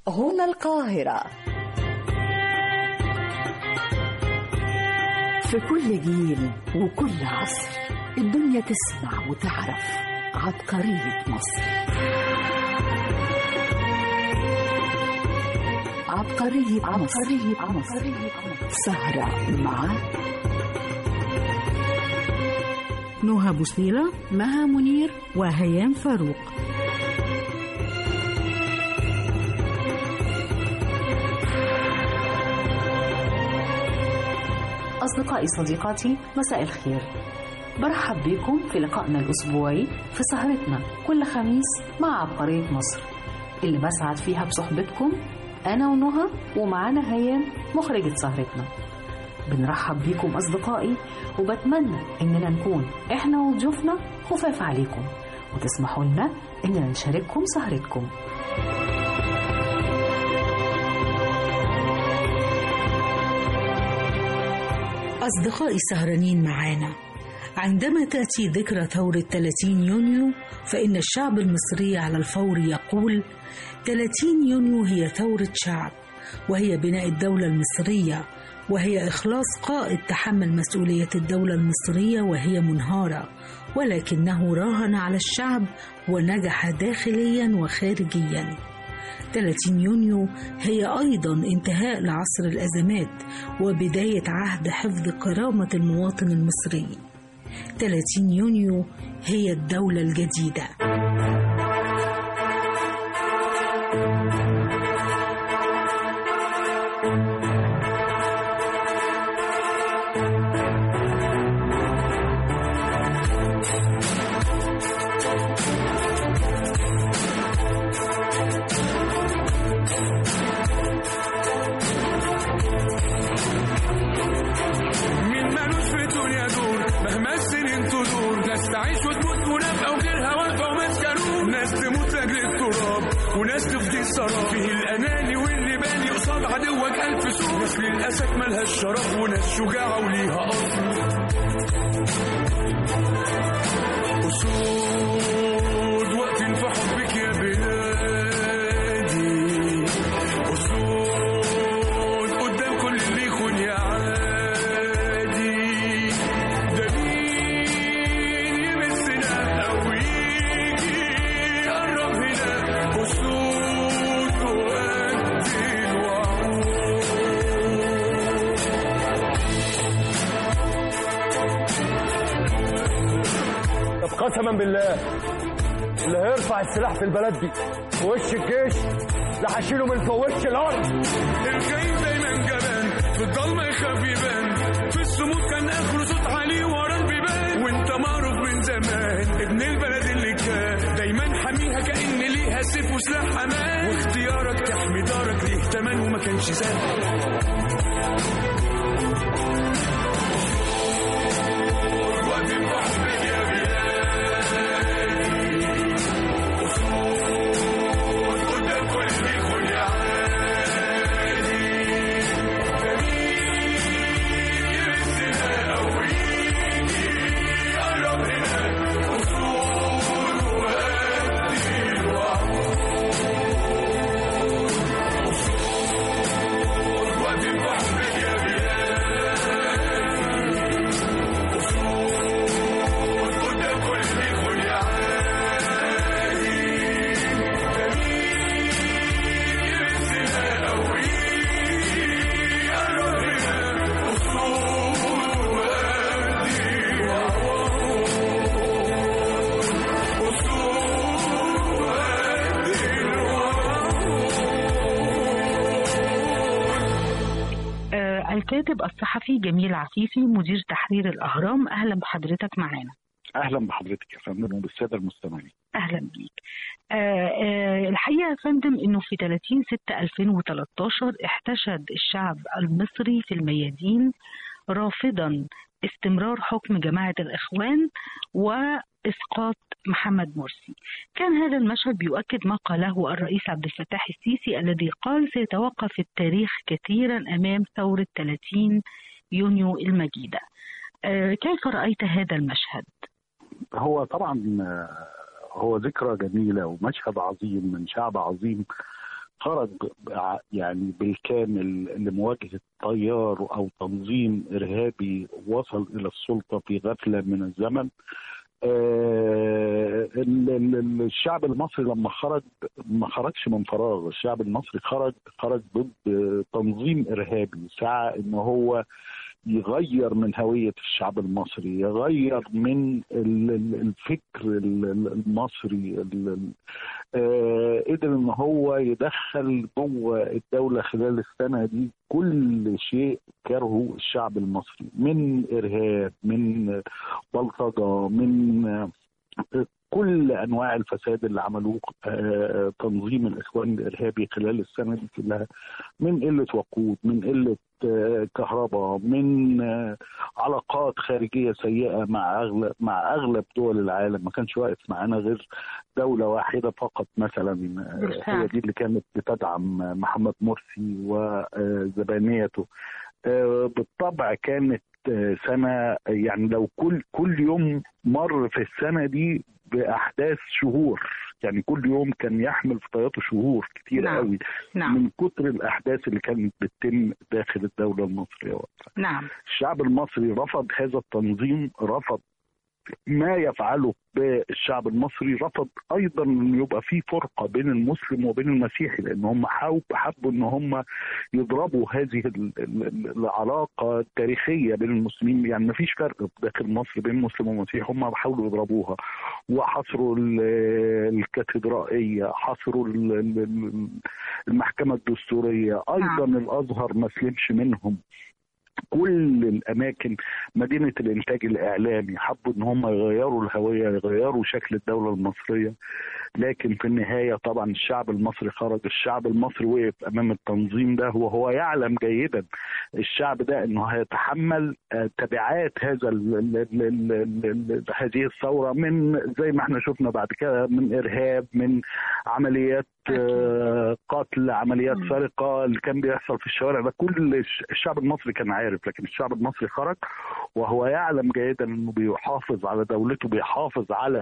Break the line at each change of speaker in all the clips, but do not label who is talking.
هنا القاهرة
في كل جيل وكل عصر الدنيا تسمع وتعرف عبقرية مصر عبقرية عبقرية مصر سهرة مع
نهى بوسيلة مها منير وهيام فاروق
أصدقائي صديقاتي مساء الخير برحب بكم في لقائنا الأسبوعي في سهرتنا كل خميس مع عبقرية مصر اللي بسعد فيها بصحبتكم أنا ونهى ومعانا هيام مخرجة سهرتنا بنرحب بيكم أصدقائي وبتمنى إننا نكون إحنا وضيوفنا خفاف عليكم وتسمحوا لنا إننا نشارككم سهرتكم
أصدقائي السهرانين معانا عندما تأتي ذكرى ثورة 30 يونيو فإن الشعب المصري على الفور يقول 30 يونيو هي ثورة شعب وهي بناء الدولة المصرية وهي إخلاص قائد تحمل مسؤولية الدولة المصرية وهي منهارة ولكنه راهن على الشعب ونجح داخليا وخارجيا 30 يونيو هي أيضا انتهاء لعصر الأزمات وبداية عهد حفظ كرامة المواطن المصري 30 يونيو هي الدولة الجديدة
مين مالوش في الدنيا دور مهما السنين تدور ناس تعيش وتموت ونبقى وغيرها واقفة ومسكنون ناس تموت لاجل التراب وناس تفدي السراب فيه الأناني واللي باني قصاد عدوك ألف سور ناس للأسف ملهاش شرف وناس شجاعة وليها أصل أسود واقفين في حبك يا بلادي أسود قدام كل اللي يخون يا عادي ده مين يمسنا أو يجي يقرب هنا أسود تؤدي الوعود
طب قسما بالله اللي هيرفع السلاح في البلد دي في وش الجيش لا هشيله من فوق وش الارض
الخاين دايما جبان في الضلمة يخاف يبان في الصمود كان اخره صوت عالي ورا البيبان وانت معروف من زمان ابن البلد اللي كان دايما حاميها كأن ليها سيف وسلاح امان واختيارك تحمي دارك ليه تمن وما كانش سهل واقفين بحبك يا بلادي أسود قدام كل اللي يخون يا عادي جميل يمسنا أو يجي يقرب هنا أسود وأدي الوعود أسود واقفين بحبك يا بلادي أسود قدام كل اللي يخون يا عادي جميل يمسنا أو يجي يقرب هنا أسود وأدي الوعود أسود وأدي
آه الكاتب الصحفي جميل عفيفي مدير تحرير الأهرام أهلا بحضرتك معانا
اهلا بحضرتك يا فندم وبالساده المستمعين
أهلا بيك آه آه الحقيقة يا فندم أنه في 30 6 2013 احتشد الشعب المصري في الميادين رافضا استمرار حكم جماعة الإخوان وإسقاط محمد مرسي كان هذا المشهد بيؤكد ما قاله الرئيس عبد الفتاح السيسي الذي قال سيتوقف التاريخ كثيرا أمام ثورة 30 يونيو المجيدة آه، كيف رأيت هذا المشهد؟
هو طبعا آه، هو ذكرى جميله ومشهد عظيم من شعب عظيم خرج ع- يعني بالكامل لمواجهه تيار او تنظيم ارهابي وصل الى السلطه في غفله من الزمن آه، ال- ال- ال- الشعب المصري لما خرج ما خرجش من فراغ الشعب المصري خرج خرج ضد تنظيم ارهابي سعى ان هو يغير من هوية الشعب المصري يغير من ال- ال- الفكر ال- ال- المصري ال- ال- آه، قدر ان هو يدخل جوه الدولة خلال السنة دي كل شيء كرهه الشعب المصري من ارهاب من بلطجة من آه، كل انواع الفساد اللي عملوه آه، تنظيم الاخوان الارهابي خلال السنه دي كلها من قله وقود من قله آه، كهرباء من آه، علاقات خارجيه سيئه مع اغلب مع اغلب دول العالم ما كانش واقف معانا غير دوله واحده فقط مثلا آه،
بالفعل.
هي دي اللي كانت بتدعم محمد مرسي وزبانيته آه، بالطبع كانت آه، سنه يعني لو كل كل يوم مر في السنه دي باحداث شهور يعني كل يوم كان يحمل في طياته شهور كتير
نعم.
قوي
نعم
من كتر الاحداث اللي كانت بتتم داخل الدوله المصريه وقتها
نعم
الشعب المصري رفض هذا التنظيم رفض ما يفعله بالشعب المصري رفض ايضا ان يبقى في فرقه بين المسلم وبين المسيحي لان هم حاول- حبوا ان هم يضربوا هذه ال- ال- العلاقه التاريخيه بين المسلمين يعني ما فيش فرق داخل مصر بين مسلم ومسيحي هم حاولوا يضربوها وحصروا ال- الكاتدرائيه حصروا ال- ال- ال- المحكمه الدستوريه ايضا الازهر ما سلمش منهم كل الاماكن مدينه الانتاج الاعلامي حبوا ان هم يغيروا الهويه يغيروا شكل الدوله المصريه لكن في النهايه طبعا الشعب المصري خرج الشعب المصري وقف امام التنظيم ده وهو يعلم جيدا الشعب ده انه هيتحمل آه، تبعات هذا ال ال ال ال ال ال هذه الثوره من زي ما احنا شفنا بعد كده من ارهاب من عمليات آه، قتل عمليات
مم.
سرقه اللي كان بيحصل في الشوارع ده كل الش- الشعب المصري كان عارف لكن الشعب المصري خرج وهو يعلم جيدا انه بيحافظ على دولته بيحافظ على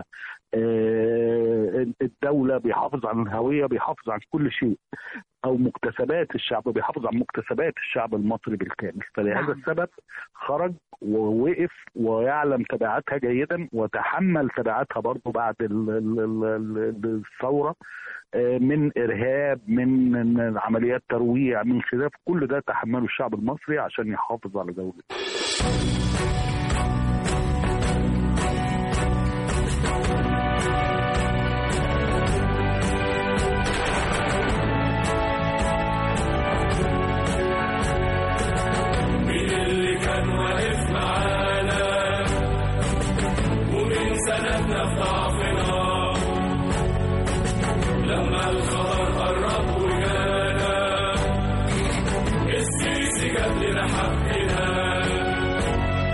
آه، الدوله بيحافظ على الهويه بيحافظ على كل شيء او مكتسبات الشعب بيحافظ على مكتسبات الشعب المصري بالكامل فلهذا
نعم.
السبب خرج ووقف ويعلم تبعاتها جيدا وتحمل تبعاتها برضه بعد ال- ال- ال- ال- الثوره آه، من ارهاب من من عمليات ترويع من خلاف كل ده تحمله الشعب المصري عشان يحافظ على دولته
مين اللي كان واقف معانا ومين سندنا في ضعفنا لما الخطر قرب وجانا السيسي جاب لنا حقنا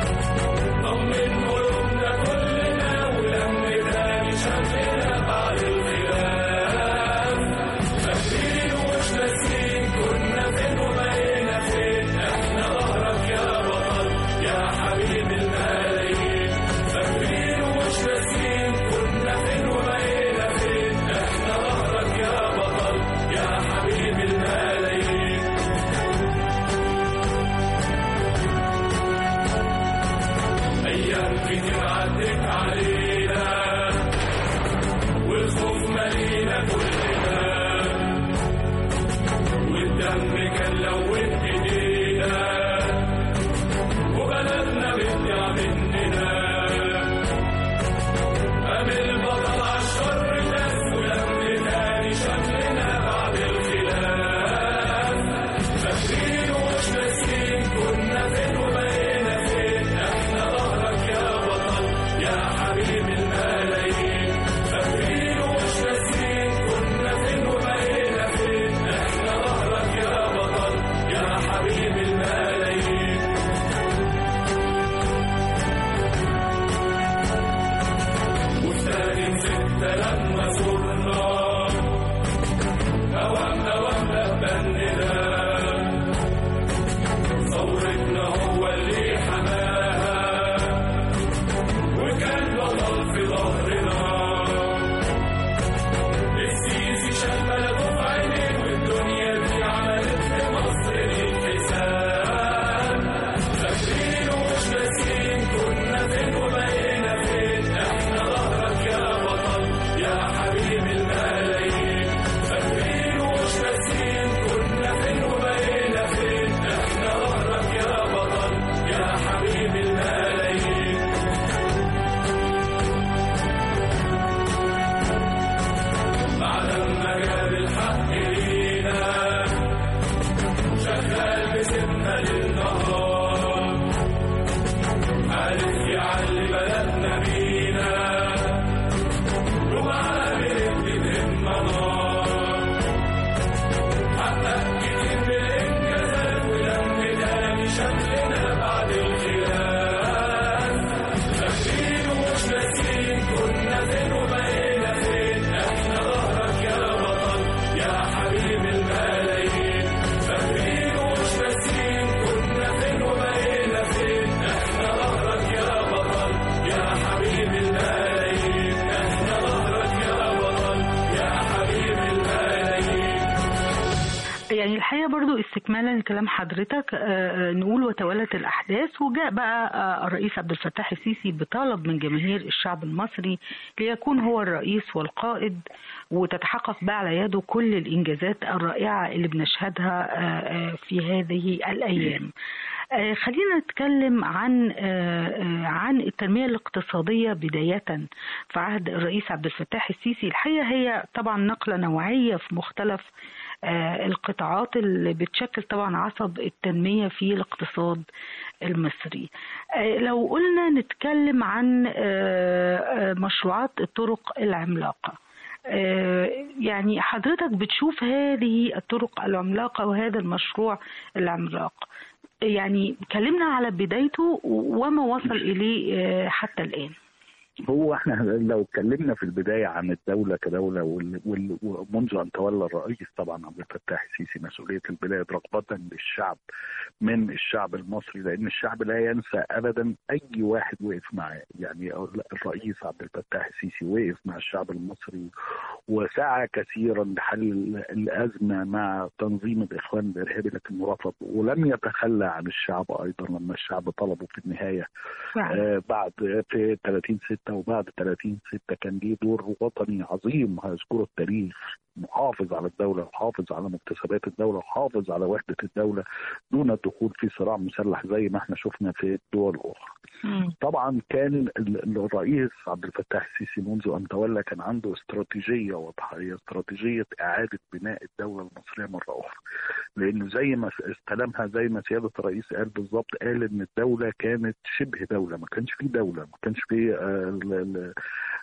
يعني الحقيقة برضو استكمالا لكلام حضرتك آه، آه، نقول وتوالت الأحداث وجاء بقى آه، الرئيس عبد الفتاح السيسي بطلب من جماهير الشعب المصري ليكون هو الرئيس والقائد وتتحقق بقى على يده كل الإنجازات الرائعة اللي بنشهدها آه، آه، في هذه الأيام آه، خلينا نتكلم عن آه، آه، عن التنمية الاقتصادية بداية في عهد الرئيس عبد الفتاح السيسي الحقيقة هي طبعا نقلة نوعية في مختلف آه، القطاعات اللي بتشكل طبعا عصب التنمية في الاقتصاد المصري آه، لو قلنا نتكلم عن آه، آه، مشروعات الطرق العملاقة آه، يعني حضرتك بتشوف هذه الطرق العملاقة وهذا المشروع العملاق يعني كلمنا على بدايته وما وصل إليه آه، حتى الآن
هو احنا لو اتكلمنا في البدايه عن الدوله كدوله وال- وال- ومنذ ان تولى الرئيس طبعا عبد الفتاح السيسي مسؤوليه البلاد رغبه للشعب من الشعب المصري لان الشعب لا ينسى ابدا اي واحد وقف معاه يعني الرئيس عبد الفتاح السيسي وقف مع الشعب المصري وسعى كثيرا لحل الازمه مع تنظيم الاخوان الارهابي لكنه رفض ولم يتخلى عن الشعب ايضا لما الشعب طلبه في النهايه آه، بعد في 30 6 وبعد 30 6 كان ليه دور وطني عظيم هيذكره التاريخ محافظ على الدولة وحافظ على مكتسبات الدولة وحافظ على وحدة الدولة دون الدخول في صراع مسلح زي ما احنا شفنا في الدول الأخرى طبعا كان ال- الرئيس عبد الفتاح السيسي منذ ان تولى كان عنده استراتيجيه واضحه هي استراتيجيه اعاده بناء الدوله المصريه مره اخرى لانه زي ما استلمها زي ما سياده الرئيس قال بالظبط قال ان الدوله كانت شبه دوله ما كانش في دوله ما كانش في آه، ال- ال-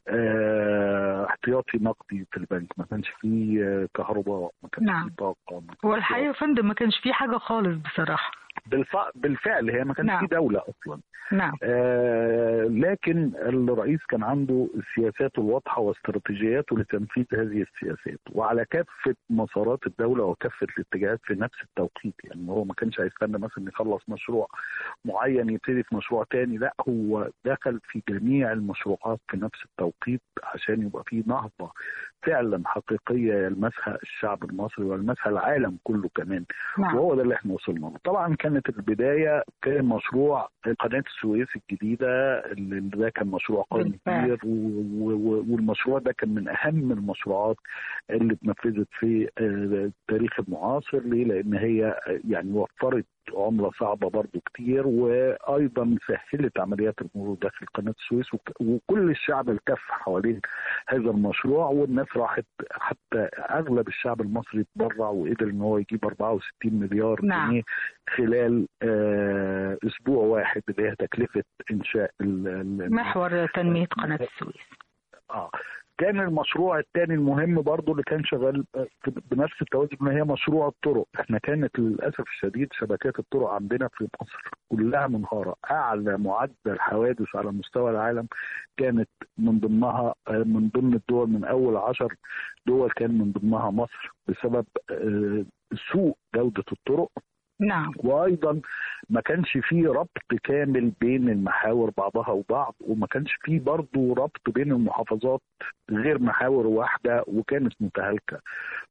آه، احتياطي نقدي في البنك ما كانش في آه، كهرباء ما كانش
نعم.
في طاقه ما كانش
هو
في
الحقيقة يا فندم ما كانش فيه حاجة خالص بصراحة
بالف- بالفعل هي ما كانش
نعم.
في دوله اصلا
نعم
آه، لكن الرئيس كان عنده سياساته الواضحه واستراتيجياته لتنفيذ هذه السياسات وعلى كافه مسارات الدوله وكافه الاتجاهات في نفس التوقيت يعني هو ما كانش هيستنى مثلا يخلص مشروع معين يبتدي في مشروع تاني لا هو دخل في جميع المشروعات في نفس التوقيت عشان يبقى في نهضه فعلا حقيقيه يلمسها الشعب المصري ويلمسها العالم كله كمان
نعم
وهو ده اللي احنا وصلنا له طبعا كانت البدايه كان مشروع قناه السويس الجديده اللي ده كان مشروع قومي
بالفعل.
كبير و- و- والمشروع ده كان من اهم المشروعات اللي اتنفذت في آه، التاريخ المعاصر ليه؟ لان هي آه، يعني وفرت عملة صعبة برضو كتير وأيضا سهلت عمليات المرور داخل قناة السويس وك- وكل الشعب التف حوالين هذا المشروع والناس راحت حتى أغلب الشعب المصري تبرع وقدر إن هو يجيب 64 مليار
نعم.
جنيه خلال آه، أسبوع واحد اللي هي تكلفة إنشاء ال- ال-
محور تنمية قناة السويس
اه كان المشروع الثاني المهم برضو اللي كان شغال بنفس التوازي ان هي مشروع الطرق احنا كانت للاسف الشديد شبكات الطرق عندنا في مصر كلها منهاره اعلى معدل حوادث على مستوى العالم كانت من ضمنها آه، من ضمن الدول من اول عشر دول كان من ضمنها مصر بسبب آه، سوء جوده الطرق
نعم
وايضا ما كانش فيه ربط كامل بين المحاور بعضها وبعض وما كانش فيه برضه ربط بين المحافظات غير محاور واحده وكانت متهالكه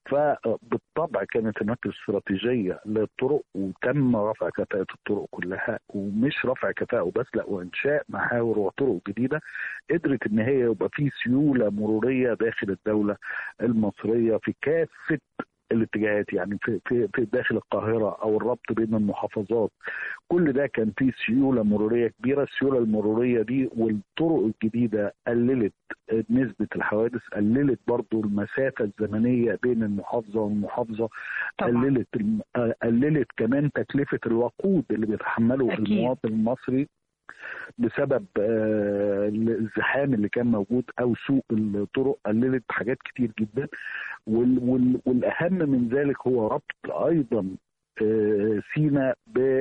فبالطبع كانت هناك استراتيجيه للطرق وتم رفع كفاءه الطرق كلها ومش رفع كفاءه وبس لا وانشاء محاور وطرق جديده قدرت ان هي يبقى في سيوله مروريه داخل الدوله المصريه في كافه الاتجاهات يعني في في في داخل القاهره او الربط بين المحافظات كل ده كان فيه سيوله مروريه كبيره السيوله المروريه دي والطرق الجديده قللت نسبه الحوادث قللت برضو المسافه الزمنيه بين المحافظه والمحافظه
طبعا
قللت الم- آه، قللت كمان تكلفه الوقود اللي بيتحمله
أكيد.
المواطن المصري بسبب آه، الزحام اللي كان موجود او سوء الطرق قللت حاجات كتير جدا وال وال والاهم من ذلك هو ربط ايضا آه، سينا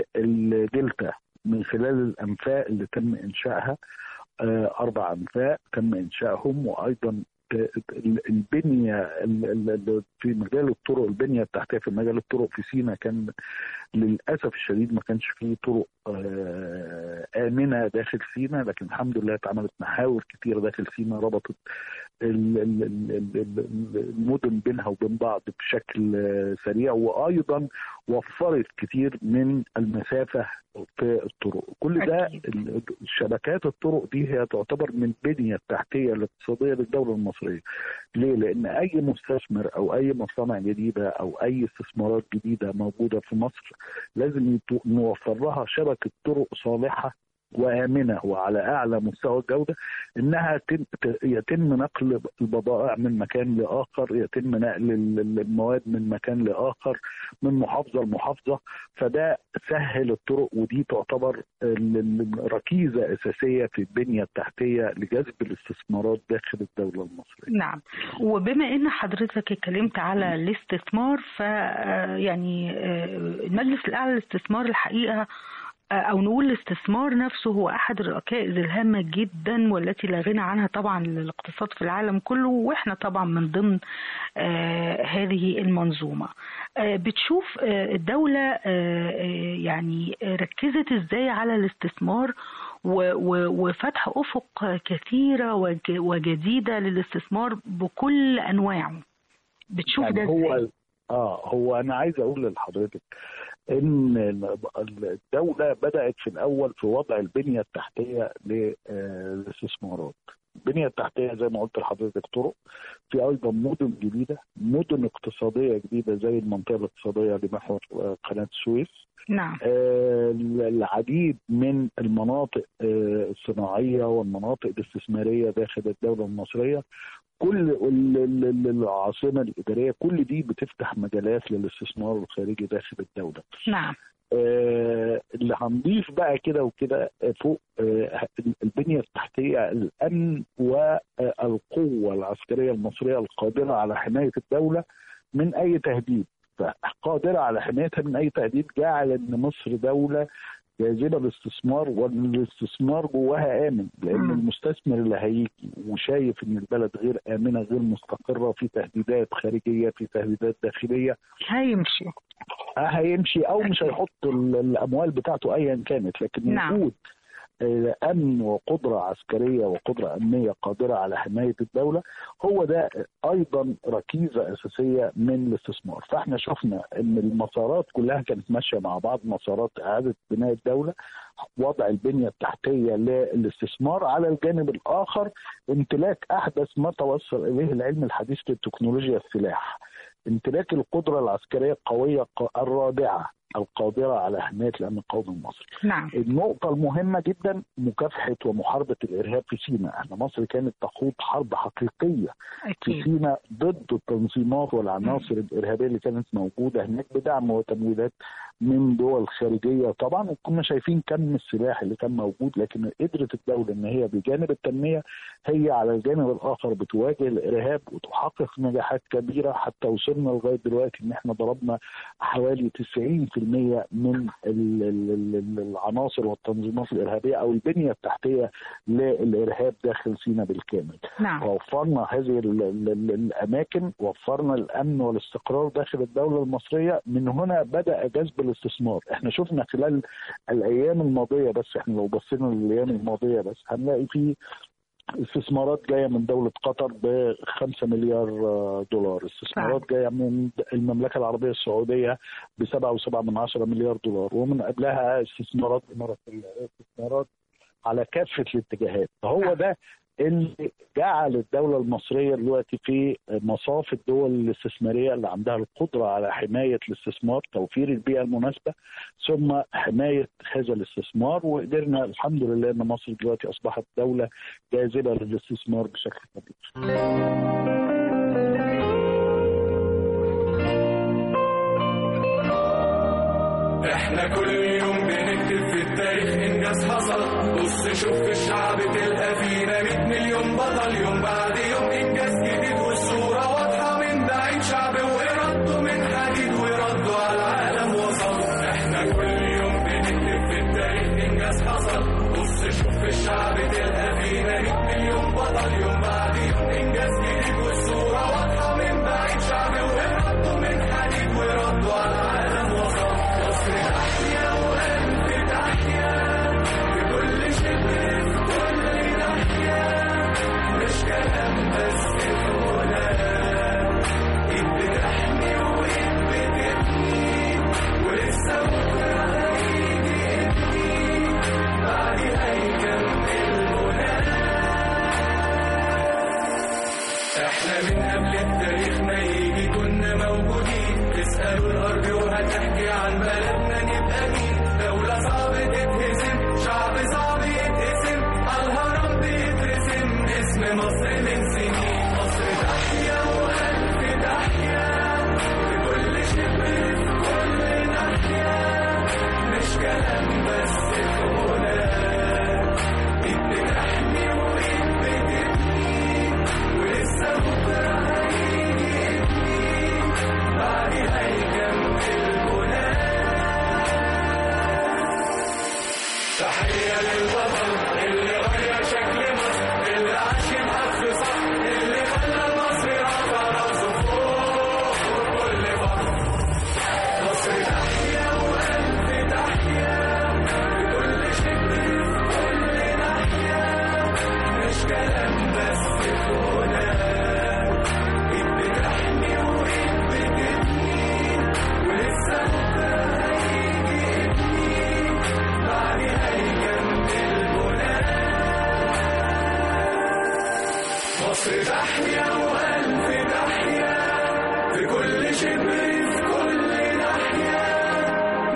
بالدلتا من خلال الانفاق اللي تم انشائها آه، اربع انفاق تم انشائهم وايضا ال- البنيه ال- ال- ال- في مجال الطرق البنيه التحتيه في مجال الطرق في سينا كان للاسف الشديد ما كانش فيه طرق آه، امنه داخل سينا لكن الحمد لله اتعملت محاور كتير داخل سينا ربطت ال- ال- ال- ال- ال- المدن بينها وبين بعض بشكل آه، سريع وايضا وفرت كتير من المسافه في الطرق كل ده
أكيد.
ال- شبكات الطرق دي هي تعتبر من البنيه التحتيه الاقتصاديه للدوله المصريه ليه؟ لان اي مستثمر او اي مصانع جديده او اي استثمارات جديده موجوده في مصر لازم يتو- نوفر لها شبكه طرق صالحه وامنه وعلى اعلى مستوى الجوده انها تم- ت- يتم نقل البضائع من مكان لاخر يتم نقل ال- المواد من مكان لاخر من محافظه لمحافظه فده سهل الطرق ودي تعتبر ال- ال- ركيزه اساسيه في البنيه التحتيه لجذب الاستثمارات داخل الدوله المصريه.
نعم وبما ان حضرتك اتكلمت على الاستثمار ف آه، يعني آه، المجلس الاعلى للاستثمار الحقيقه آه، او نقول الاستثمار نفسه هو احد الركائز الهامه جدا والتي لا غنى عنها طبعا للاقتصاد في العالم كله واحنا طبعا من ضمن آه، هذه المنظومه آه، بتشوف آه، الدوله آه، آه، يعني ركزت ازاي على الاستثمار و- و- وفتح افق كثيره وج- وجديده للاستثمار بكل انواعه بتشوف ده
يعني هو
ازاي
اه هو انا عايز اقول لحضرتك ان الدوله بدات في الاول في وضع البنيه التحتيه للاستثمارات البنيه التحتيه زي ما قلت لحضرتك طرق في ايضا مدن جديده مدن اقتصاديه جديده زي المنطقه الاقتصاديه لمحور آه، قناه السويس
نعم
آه، العديد من المناطق آه، الصناعيه والمناطق الاستثماريه داخل الدوله المصريه كل ال- ال- ال- العاصمه الاداريه كل دي بتفتح مجالات للاستثمار الخارجي داخل الدوله.
نعم
آه، اللي هنضيف بقى كده وكده فوق آه، البنيه التحتيه الامن والقوه العسكريه المصريه القادره على حمايه الدوله من اي تهديد فقادره على حمايتها من اي تهديد جعل ان مصر دوله جاذبه للاستثمار والاستثمار جواها امن لان
مم.
المستثمر اللي هيجي وشايف ان البلد غير امنه غير مستقره في تهديدات خارجيه في تهديدات داخليه
هيمشي
هيمشي او مش هيحط ال- الاموال بتاعته ايا كانت لكن
نعم.
وجود آه، امن وقدره عسكريه وقدره امنيه قادره على حمايه الدوله هو ده ايضا ركيزه اساسيه من الاستثمار فاحنا شفنا ان المسارات كلها كانت ماشيه مع بعض مسارات اعاده بناء الدوله وضع البنيه التحتيه للاستثمار على الجانب الاخر امتلاك احدث ما توصل اليه العلم الحديث لتكنولوجيا السلاح امتلاك القدره العسكريه القويه الق- الرادعه القادره على حمايه الامن القومي المصري.
نعم
النقطة المهمة جدا مكافحة ومحاربة الإرهاب في سيناء، احنا مصر كانت تخوض حرب حقيقية في
اكيد
سيناء ضد التنظيمات والعناصر الإرهابية اللي كانت موجودة هناك بدعم وتمويلات من دول خارجية طبعا وكنا شايفين كم السلاح اللي كان موجود لكن قدرت الدولة إن هي بجانب التنمية هي على الجانب الآخر بتواجه الإرهاب وتحقق نجاحات كبيرة حتى وصلنا لغاية دلوقتي إن احنا ضربنا حوالي 90% من ال- ال- ال- العناصر والتنظيمات الإرهابية أو البنية التحتية للإرهاب داخل سيناء بالكامل.
نعم
وفرنا هذه ال- ال- ال- الاماكن وفرنا الامن والاستقرار داخل الدوله المصريه من هنا بدا جذب الاستثمار احنا شفنا خلال الايام الماضيه بس احنا لو بصينا للايام الماضيه بس هنلاقي في استثمارات جايه من دوله قطر ب 5 مليار آه، دولار، استثمارات جايه من المملكه العربيه السعوديه ب 7.7 من عشرة مليار دولار، ومن قبلها استثمارات اماراتيه، استثمارات على كافه الاتجاهات، فهو ده اللي جعل الدولة المصرية دلوقتي في مصاف الدول الاستثمارية اللي عندها القدرة على حماية الاستثمار توفير البيئة المناسبة ثم حماية هذا الاستثمار وقدرنا الحمد لله أن مصر دلوقتي أصبحت دولة جاذبة للاستثمار بشكل كبير
احنا كل يوم بنكتب في التاريخ انجاز حصل بص شوف في الشعب تلقى فينا 100 مليون بطل يوم بعد يوم انجاز جديد والصوره واضحه من بعيد شعب وارادته من حديد وردوا على العالم وصل احنا كل يوم بنكتب في التاريخ انجاز حصل بص شوف في الشعب تلقى فينا 100 مليون بطل يوم بعد يوم انجاز جديد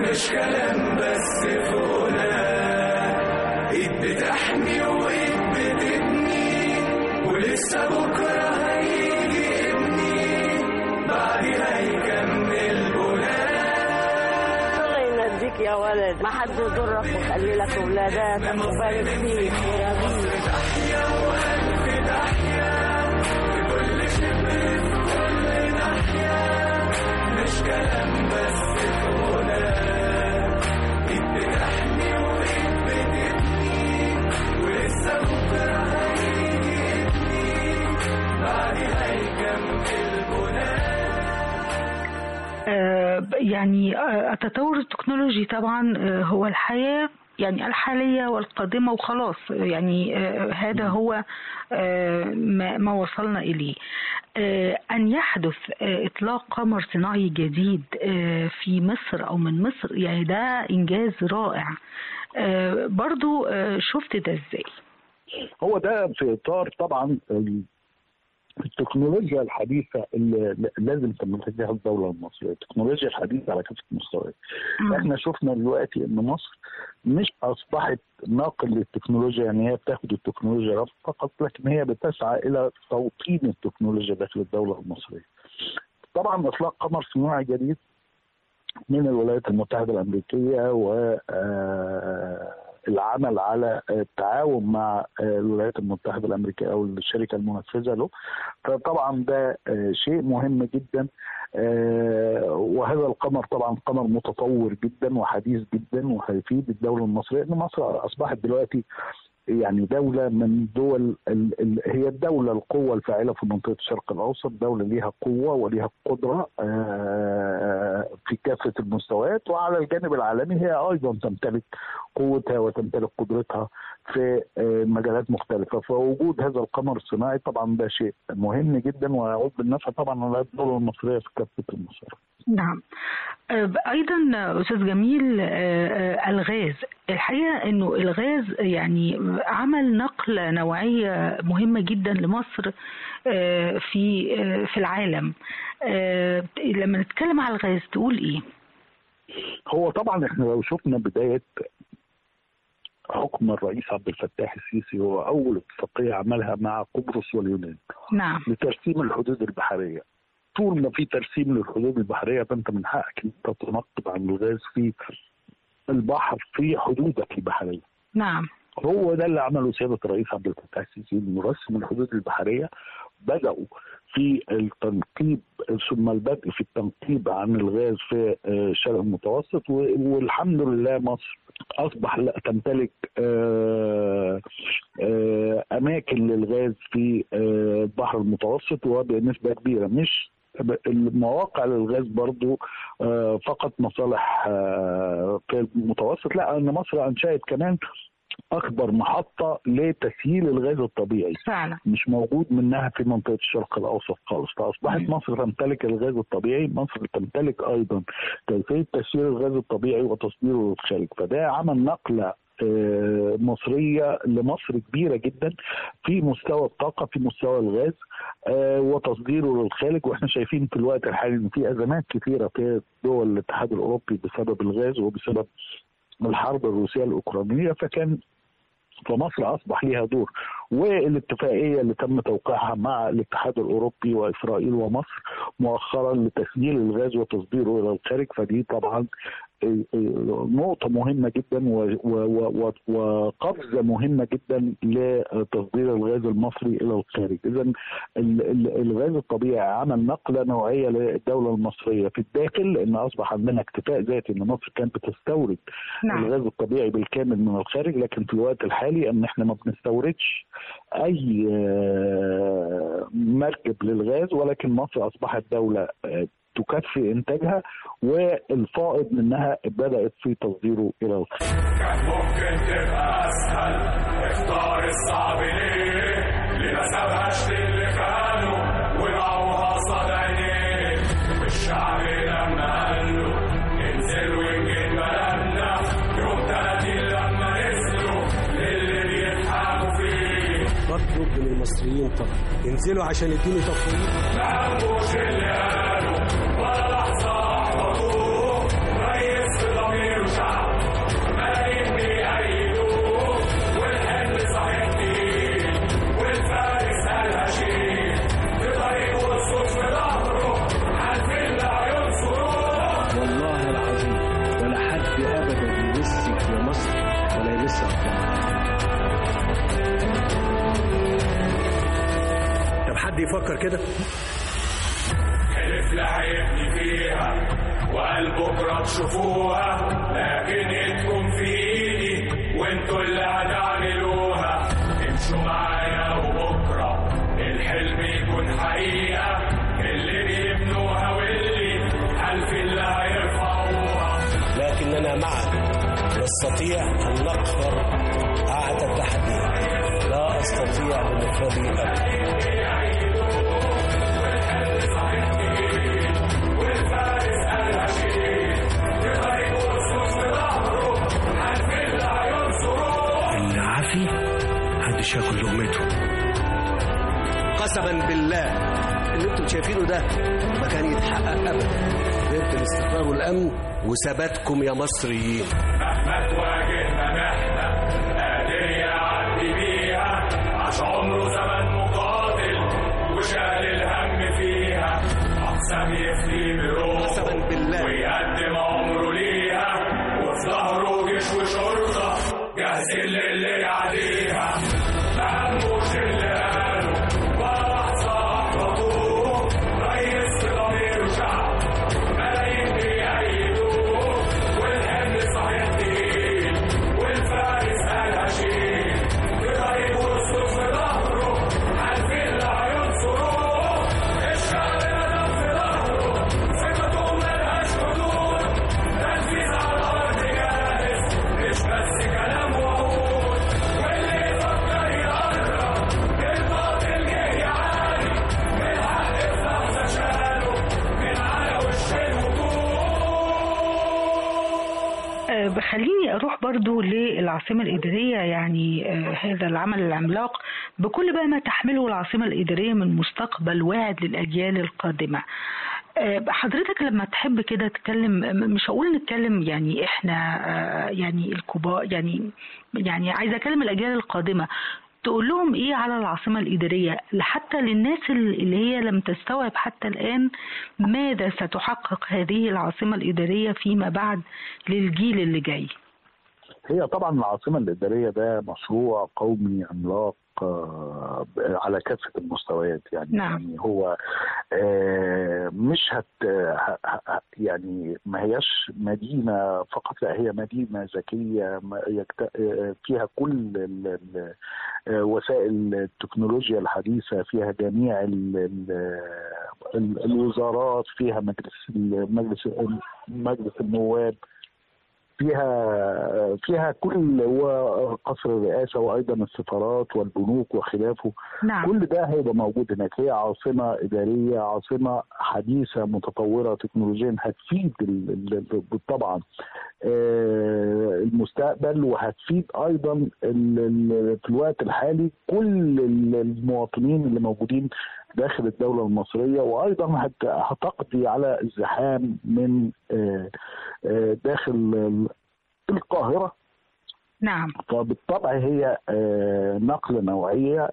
مش كلام بس في غنى ايد بتحمي وايد بتبني ولسه بكره هيجي ابني بعدها هيكمل
الله يناديك يا ولد ما حد يضرك ويخلي لك ولاداتك وبارك فيك وربيك
آه، يعني آه، التطور التكنولوجي طبعا آه، هو الحياة يعني الحالية والقادمة وخلاص يعني آه، هذا هو آه، ما ما وصلنا إليه آه، أن يحدث آه، إطلاق قمر صناعي جديد آه، في مصر أو من مصر يعني ده إنجاز رائع آه، برضو آه، شفت ده إزاي
هو ده في اطار طبعا ال- التكنولوجيا الحديثه اللي لازم تمتلكها الدوله المصريه، التكنولوجيا الحديثه على كافه المستويات. احنا شفنا دلوقتي ان مصر مش اصبحت ناقل للتكنولوجيا يعني هي بتاخد التكنولوجيا فقط لكن هي بتسعى الى توطين التكنولوجيا داخل الدوله المصريه. طبعا اطلاق قمر صناعي جديد من الولايات المتحده الامريكيه و آه، العمل على التعاون مع آه، الولايات المتحده الامريكيه او الشركه المنفذه له فطبعا ده آه، شيء مهم جدا آه، وهذا القمر طبعا قمر متطور جدا وحديث جدا وهيفيد الدوله المصريه ان مصر اصبحت دلوقتي يعني دولة من دول ال ال هي الدولة القوة الفاعلة في منطقة الشرق الأوسط دولة ليها قوة وليها قدرة آه، في كافة المستويات وعلى الجانب العالمي هي أيضا تمتلك قوتها وتمتلك قدرتها في آه، مجالات مختلفة فوجود هذا القمر الصناعي طبعا ده شيء مهم جدا ويعود بالنفع طبعا على الدولة المصرية في كافة المسارات
نعم آه، أيضا آه، أستاذ جميل آه، آه، الغاز الحقيقة أنه الغاز يعني عمل نقلة نوعية مهمة جدا لمصر آه، في آه، في العالم آه، لما نتكلم على الغاز تقول إيه؟
هو طبعا احنا لو شفنا بداية حكم الرئيس عبد الفتاح السيسي هو أول اتفاقية عملها مع قبرص واليونان
نعم
لترسيم الحدود البحرية طول ما في ترسيم للحدود البحرية فأنت من حقك أن أنت تنقب عن الغاز في البحر في حدودك البحرية
نعم
هو ده اللي عمله سيادة الرئيس عبد الفتاح السيسي انه رسم الحدود البحرية بدأوا في التنقيب ثم البدء في التنقيب عن الغاز في آه، الشرق المتوسط و- والحمد لله مصر أصبح لا تمتلك آه، آه، أماكن للغاز في آه، البحر المتوسط وبنسبة كبيرة مش المواقع للغاز برضو آه، فقط مصالح آه، في المتوسط لا ان مصر انشات كمان اكبر محطه لتسييل الغاز الطبيعي
فعلا
مش موجود منها في منطقه الشرق الاوسط خالص فاصبحت
مم.
مصر تمتلك الغاز الطبيعي مصر تمتلك ايضا كيفيه تسييل الغاز الطبيعي وتصديره للخارج فده عمل نقله آه، مصريه لمصر كبيره جدا في مستوى الطاقه في مستوى الغاز آه، وتصديره للخارج واحنا شايفين في الوقت الحالي ان في ازمات كثيره في دول الاتحاد الاوروبي بسبب الغاز وبسبب الحرب الروسيه الاوكرانيه فكان فمصر اصبح ليها دور والاتفاقيه اللي تم توقيعها مع الاتحاد الاوروبي واسرائيل ومصر مؤخرا لتسجيل الغاز وتصديره الى الخارج فدي طبعا نقطة مهمة جدا و- و- و- وقفزة مهمة جدا لتصدير الغاز المصري إلى الخارج إذا ال- ال- الغاز الطبيعي عمل نقلة نوعية للدولة المصرية في الداخل لأن أصبح عندنا اكتفاء ذاتي أن مصر كانت بتستورد
نعم
الغاز الطبيعي بالكامل من الخارج لكن في الوقت الحالي ان احنا ما بنستوردش اي آه، مركب للغاز ولكن مصر اصبحت دوله آه، تكفي انتاجها والفائض منها بدات في تصديره الى الخارج
كان ممكن تبقى اسهل اختار الصعب ليه ليه ما سابهاش للي خانوا ونعوها قصاد عينيه والشعب لما قال له انزل وانجد بلدنا يوم 30 لما نزلوا للي بيضحكوا فيه
بطلب من المصريين طبعا ينزلوا عشان يدوني تفويض
ما هموش اللي قالوا ولا لحظة احبطوه ريس في ضمير
بيفكر كده
حلف لعيبني فيها وقال بكرة تشوفوها لكن ايدكم في ايدي وانتوا اللي هتعملوها امشوا معايا وبكرة الحلم يكون حقيقة اللي بيبنوها واللي حلف اللي هيرفعوها
لكننا معا نستطيع أن نقهر عهد التحدي لا أستطيع بمفردي أبدا
العافي محدش ياكل لقمته
قسما بالله اللي انتم شايفينه ده ما كان يتحقق ابدا غير بالاستقرار والامن وثباتكم يا مصريين
مهما تواجهنا محنة قادر يعدي بيها عاش عمره زمن مقاتل وشال الهم فيها أقسم يفدي بروحه
قسما بالله
ويقدم عمره ليها وفي ظهره جيش وشرطة جاهزين للي يعديها ما هموش اللي قاله ولا لحظة أحبطوه ريس ضمير شعب ملايين بيأيدوه والحمل صحيح تقيل والفارس قالها شيل بطريق وسط في ظهره عارفين اللي هينصروه الشعب ندم في ظهره ثقته ملهاش حدود تنفيذ على الأرض جاهز مش بس كلام وعود واللي يفكر يقرب الباطل جه يعاني من حق في لحظة شاله من على وش الهجوم
آه، بخليني اروح برضو للعاصمه الاداريه يعني آه، هذا العمل العملاق بكل بقى ما تحمله العاصمه الاداريه من مستقبل واعد للاجيال القادمه آه، حضرتك لما تحب كده تتكلم م- مش هقول نتكلم يعني احنا آه، يعني الكبار يعني يعني عايزه اكلم الاجيال القادمه تقول لهم ايه على العاصمه الاداريه حتى للناس اللي هي لم تستوعب حتى الان ماذا ستحقق هذه العاصمه الاداريه فيما بعد للجيل اللي جاي
هي طبعا العاصمة الإدارية ده مشروع قومي عملاق آه، على كافة المستويات يعني
نعم.
يعني هو آه، مش هت ه- ه- يعني ما هياش مدينة فقط لا هي مدينة ذكية ما يكت- آه، فيها كل ال- ال- آه، وسائل التكنولوجيا الحديثة فيها جميع ال- ال- ال- الوزارات فيها مجلس مجلس مجلس النواب فيها فيها كل وقصر الرئاسه وايضا السفارات والبنوك وخلافه
نعم
كل ده هيبقى موجود هناك هي عاصمه اداريه عاصمه حديثه متطوره تكنولوجيا هتفيد ال- ال- ال- طبعا آه، المستقبل وهتفيد ايضا ال- ال- في الوقت الحالي كل ال- المواطنين اللي موجودين داخل الدوله المصريه وايضا هت- هتقضي على الزحام من آه، آه، داخل ال- القاهره
نعم
فبالطبع هي آه، نقله نوعيه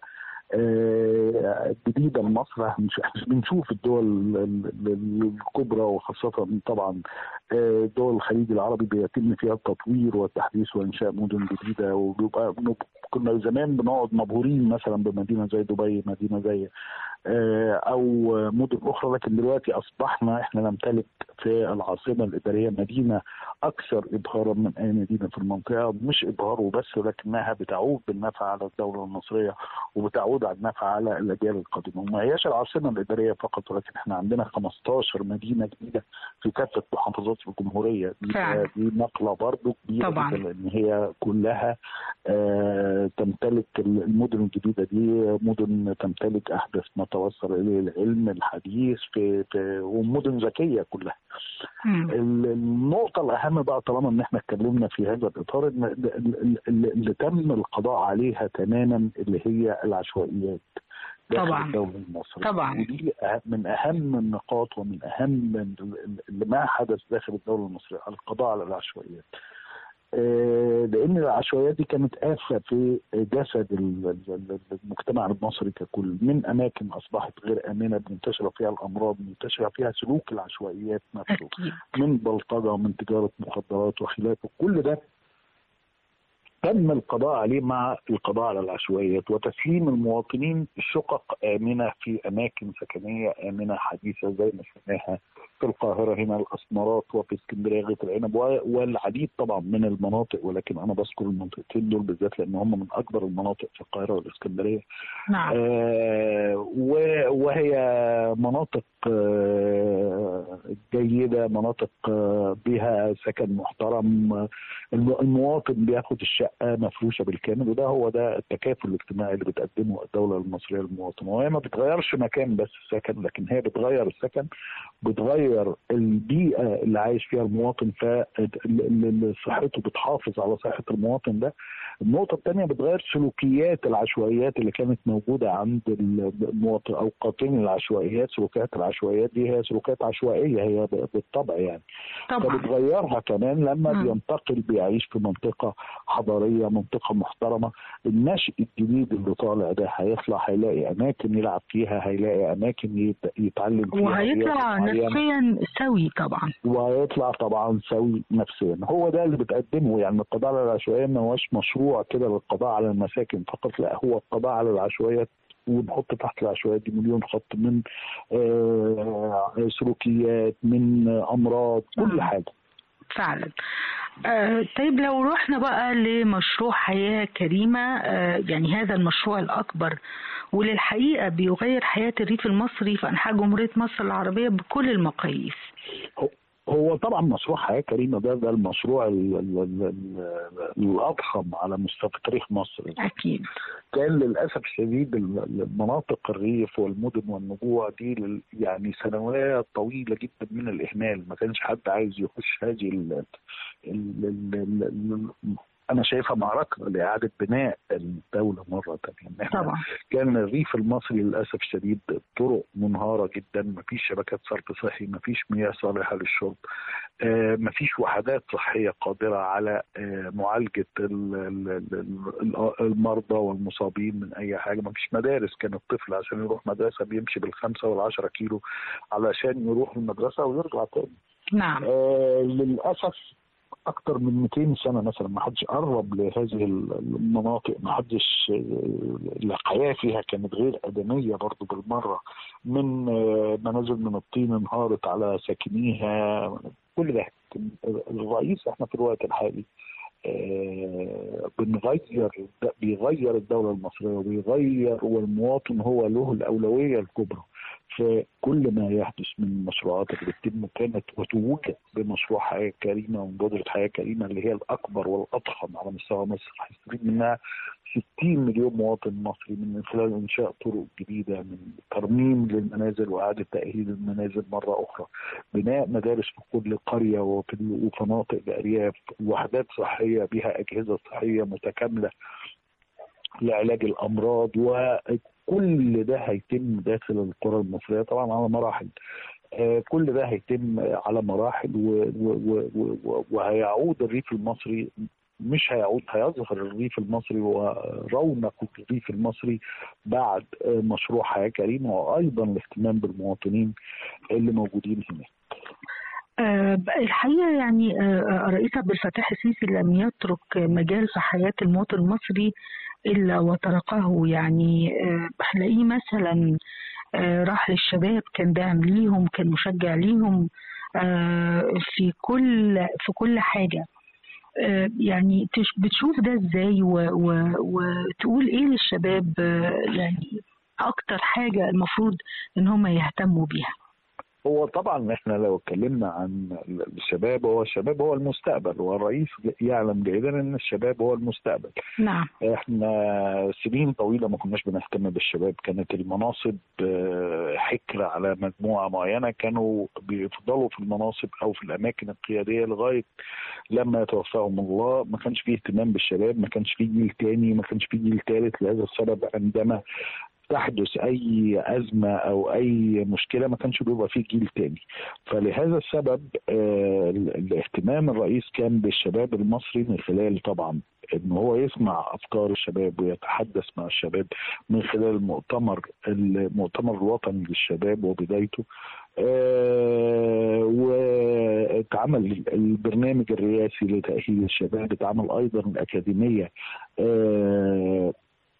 آه، جديده لمصر مش إحنا بنشوف الدول ال- ال- الكبرى وخاصه طبعا آه، دول الخليج العربي بيتم فيها التطوير والتحديث وانشاء مدن جديده وبيبقى كنا زمان بنقعد مبهورين مثلا بمدينه زي دبي مدينه زي آه، او مدن اخرى لكن دلوقتي اصبحنا احنا نمتلك في العاصمه الاداريه مدينه اكثر ابهارا من اي مدينه في المنطقه مش ابهار وبس ولكنها بتعود بالنفع على الدوله المصريه وبتعود على النفع على الاجيال القادمه وما هياش العاصمه الاداريه فقط ولكن احنا عندنا 15 مدينه جديده في كافه محافظات الجمهوريه دي,
فعلا.
دي نقله برضو كبيره
طبعاً.
جدا لان هي كلها آه، تمتلك المدن الجديده دي مدن تمتلك احدث ما توصل اليه العلم الحديث في, في ومدن ذكيه كلها
مم.
ال- النقطة الأهم بقى طالما إن إحنا اتكلمنا في هذا الإطار إن ال- ال- ال- اللي تم القضاء عليها تماما اللي هي العشوائيات داخل
طبعاً.
الدولة المصرية
طبعاً.
ودي أه- من أهم النقاط ومن أهم ال- ال- اللي ما حدث داخل الدولة المصرية القضاء على العشوائيات آه، لان العشوائيات دي كانت آفة في جسد ال- ال- المجتمع المصري ككل من اماكن اصبحت غير امنه منتشره فيها الامراض منتشره فيها سلوك العشوائيات نفسه
أكيد
من بلطجه ومن تجاره مخدرات وخلافه كل ده تم القضاء عليه مع القضاء على العشوائيات وتسليم المواطنين شقق آمنة في أماكن سكنية آمنة حديثة زي ما شفناها في القاهرة هنا الأسمرات وفي اسكندرية غيط العنب و- والعديد طبعا من المناطق ولكن أنا بذكر المنطقتين دول بالذات لأن هم من أكبر المناطق في القاهرة والإسكندرية
نعم
آه، و- وهي مناطق آه، جيدة مناطق آه، بها سكن محترم آه، الم- المواطن بياخد الشقة مفروشة بالكامل وده هو ده التكافل الاجتماعي اللي بتقدمه الدولة المصرية للمواطن وهي ما بتغيرش مكان بس السكن لكن هي بتغير السكن بتغير البيئة اللي عايش فيها المواطن فصحته بتحافظ على صحة المواطن ده النقطة الثانية بتغير سلوكيات العشوائيات اللي كانت موجودة عند المواطن أو قاطني العشوائيات سلوكيات العشوائيات دي هي سلوكيات عشوائية هي ب- بالطبع يعني
طبعا
فبتغيرها كمان لما
مم.
بينتقل بيعيش في منطقة حضارية منطقة محترمة النشء الجديد اللي طالع ده هيطلع هيلاقي أماكن يلعب فيها هيلاقي أماكن يت- يتعلم فيها
وهيطلع
رياضة معينة.
نفسيا سوي طبعا
وهيطلع طبعا سوي نفسيا هو ده اللي بتقدمه يعني القضاء على العشوائيه ما هوش مشروع كده للقضاء على المساكن فقط لا هو القضاء على العشوائيات ونحط تحت العشوائيات دي مليون خط من آه، سلوكيات من امراض كل
مم.
حاجه
فعلا آه طيب لو رحنا بقى لمشروع حياة كريمة آه يعني هذا المشروع الأكبر وللحقيقة بيغير حياة الريف المصري في أنحاء جمهورية مصر العربية بكل المقاييس
هو- هو طبعا مشروع حياه كريمه ده ده المشروع ال- ال- ال- ال- الاضخم على مستوى تاريخ مصر
أكيد
كان للاسف الشديد ال- المناطق الريف والمدن والنجوع دي لل- يعني سنوات طويله جدا من الاهمال ما كانش حد عايز يخش هذه ال ال ال ال ال انا شايفها معركه لاعاده بناء الدوله مره ثانيه إن إحنا
طبعا
كان الريف المصري للاسف الشديد طرق منهاره جدا ما فيش شبكات صرف صحي ما فيش مياه صالحه للشرب آه، ما فيش وحدات صحيه قادره على آه، معالجه ال- ال- ال- ال- المرضى والمصابين من اي حاجه ما فيش مدارس كان الطفل عشان يروح مدرسه بيمشي بالخمسه والعشرة كيلو علشان يروح المدرسه ويرجع تاني
نعم
آه للاسف اكتر من 200 سنه مثلا ما حدش قرب لهذه المناطق ما حدش آه، الحياه فيها كانت غير ادميه برضو بالمره من آه، منازل من الطين انهارت على ساكنيها كل ده الرئيس احنا في الوقت الحالي آه، بنغير بيغير الدوله المصريه وبيغير والمواطن هو له الاولويه الكبرى فكل ما يحدث من المشروعات اللي بتتم كانت وتوجد بمشروع حياه كريمه ومبادره حياه كريمه اللي هي الاكبر والاضخم على مستوى مصر هيستفيد منها 60 مليون مواطن مصري من خلال انشاء طرق جديده من ترميم للمنازل واعاده تاهيل المنازل مره اخرى بناء مدارس في كل قريه وفي وفناطق الارياف وحدات صحيه بها اجهزه صحيه متكامله لعلاج الامراض وكل ده هيتم داخل القرى المصريه طبعا على مراحل آه، كل ده هيتم على مراحل و- و- و- و- وهيعود الريف المصري مش هيعود هيظهر الريف المصري ورونق الريف المصري بعد آه، مشروع حياه كريمه وايضا الاهتمام بالمواطنين اللي موجودين هناك.
آه، الحقيقة يعني آه، رئيس عبد الفتاح السيسي لم يترك مجال في حياة المواطن المصري إلا وطرقه يعني آه، هنلاقيه مثلا آه، راح للشباب كان داعم ليهم كان مشجع ليهم آه، في كل في كل حاجة آه، يعني تش- بتشوف ده ازاي و- و- وتقول ايه للشباب آه، يعني اكتر حاجة المفروض ان هم يهتموا بيها
هو طبعا احنا لو اتكلمنا عن الشباب هو الشباب هو المستقبل والرئيس يعلم جيدا ان الشباب هو المستقبل
نعم
احنا سنين طويله ما كناش بنهتم بالشباب كانت المناصب آه، حكر على مجموعه معينه كانوا بيفضلوا في المناصب او في الاماكن القياديه لغايه لما يتوفاهم الله ما كانش فيه اهتمام بالشباب ما كانش فيه جيل تاني ما كانش فيه جيل تالت لهذا السبب عندما تحدث اي ازمه او اي مشكله ما كانش بيبقى فيه جيل تاني فلهذا السبب آه، الاهتمام الرئيس كان بالشباب المصري من خلال طبعا ان هو يسمع افكار الشباب ويتحدث مع الشباب من خلال المؤتمر المؤتمر الوطني للشباب وبدايته آه، واتعمل البرنامج الرئاسي لتأهيل الشباب اتعمل أيضا الأكاديمية آه،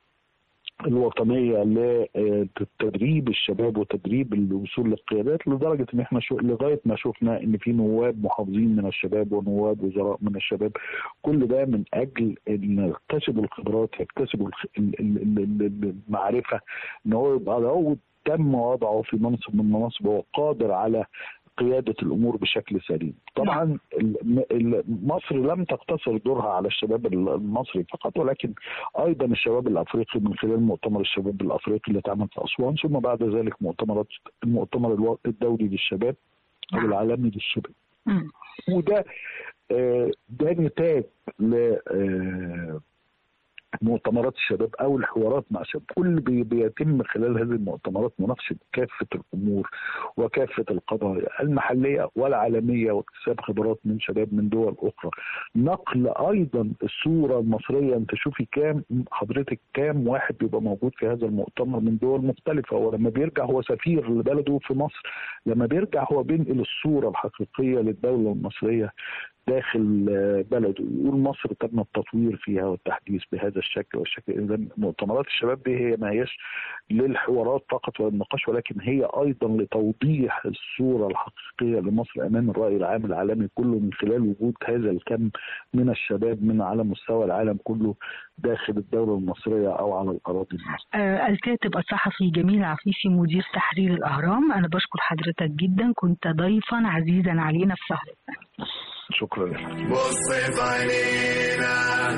الوطنيه لتدريب الشباب وتدريب الوصول للقيادات لدرجه ان احنا شو لغايه ما شفنا ان في نواب محافظين من الشباب ونواب وزراء من الشباب كل ده من اجل ان يكتسبوا الخبرات يكتسبوا الخ- ال- ال- ال- ال- المعرفه ان هو يبقى لو تم وضعه في منصب من المناصب هو قادر على قيادة الأمور بشكل سليم طبعا ال- ال- مصر لم تقتصر دورها على الشباب المصري فقط ولكن أيضا الشباب الأفريقي من خلال مؤتمر الشباب الأفريقي اللي اتعمل في أسوان ثم بعد ذلك مؤتمرات المؤتمر الو- الدولي للشباب أو العالمي للشباب
مم.
وده آه، ده نتاج ل آه، مؤتمرات الشباب او الحوارات مع الشباب كل بي- بيتم خلال هذه المؤتمرات مناقشه كافه الامور وكافه القضايا المحليه والعالميه واكتساب خبرات من شباب من دول اخرى نقل ايضا الصوره المصريه انت شوفي كام حضرتك كام واحد بيبقى موجود في هذا المؤتمر من دول مختلفه ولما بيرجع هو سفير لبلده في مصر لما بيرجع هو بينقل الصوره الحقيقيه للدوله المصريه داخل آه، بلده يقول مصر تم التطوير فيها والتحديث بهذا الشكل والشكل اذا مؤتمرات الشباب دي هي ما هيش للحوارات فقط والنقاش ولكن هي ايضا لتوضيح الصوره الحقيقيه لمصر امام الراي العام العالمي كله من خلال وجود هذا الكم من الشباب من على مستوى العالم كله داخل الدوله المصريه او على الاراضي المصريه.
آه الكاتب الصحفي جميل عفيفي مدير تحرير الأهرام أنا بشكر حضرتك جدا كنت ضيفا عزيزا علينا في سهرتنا
شكرا لك.
بص في عينينا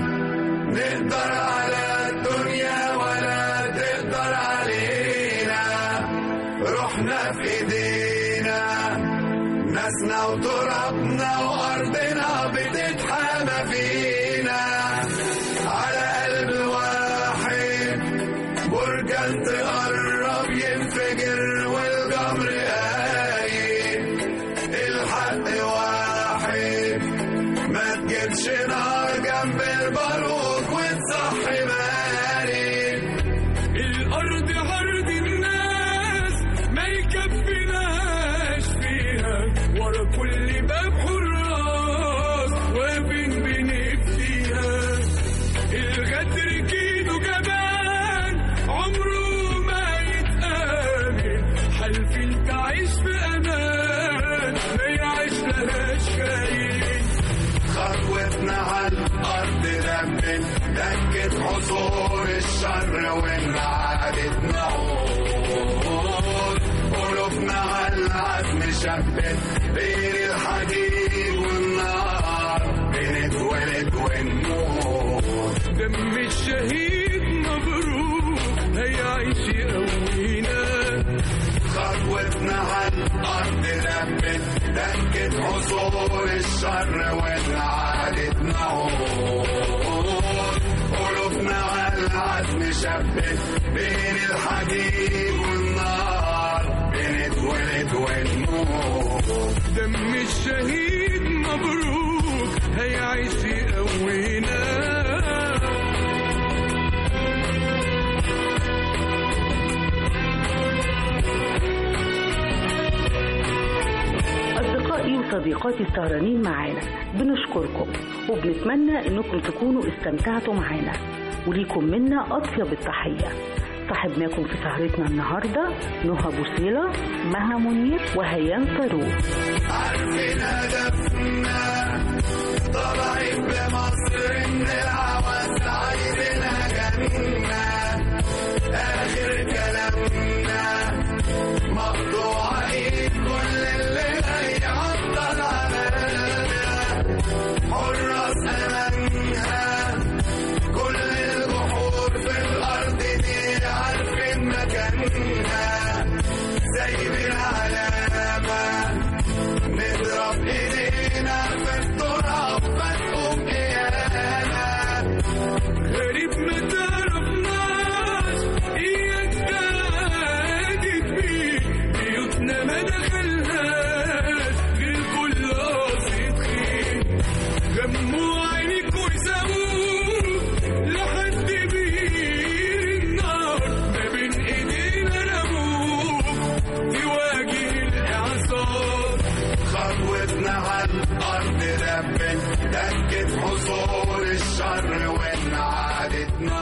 نقدر على الدنيا ولا تقدر علينا روحنا في ايدينا ناسنا وترابنا وارضنا بتتحامى فينا على قلب واحد بركان تقرب ينفجر والجمر قايم الحق واحد ما تجيبش نار جنب البارود وتصحي مارد الأرض عرض الناس ما يكفيناش فيها ورا كل باب حراس واقفين بنفديها الغدر كيدو جبان عمره ما يتآمن حالفين تعيش بأمان ما يعيش لهاش كاين خطوتنا على الأرض دبت دكت حصول الشر وانعادت نعود قلوبنا على العزم شبت بين الحديد والنار بنتولد ونموت دم الشهيد مبروك هيعيش يقوينا خطوتنا على الأرض دبت دكت حصول الشر وانعادت نعود قلوبنا على العزم شبت بين الحديد والنار بنتولد ونموت دم الشهيد مبروك هيعيش يقوينا
أصدقائي وصديقاتي السهرانين معانا بنشكركم وبنتمنى إنكم تكونوا استمتعتوا معانا وليكم منا أطيب التحية صاحبناكم في سهرتنا النهاردة نهى بوصيلة مها منير وهيان فاروق
عارفين هدفنا طالعين بمصر ان العوز عايزينها جنة اخر كلامنا مقطوع ايد كل اللي هيعطل علينا حراس امانها كل البحور في الارض دي عارفين مكانها سايبين علامه نضرب ايدينا في التراب فتقوم قيامة غريب ما تعرفناش اياك تاجد بيه بيوتنا ما دخلهاش غير كل قاصد خير غموا عينيك ويساووك لحد بير النار ما بين ايدينا رموك تواجه الاعداء
حصول الشر وإن عادتنا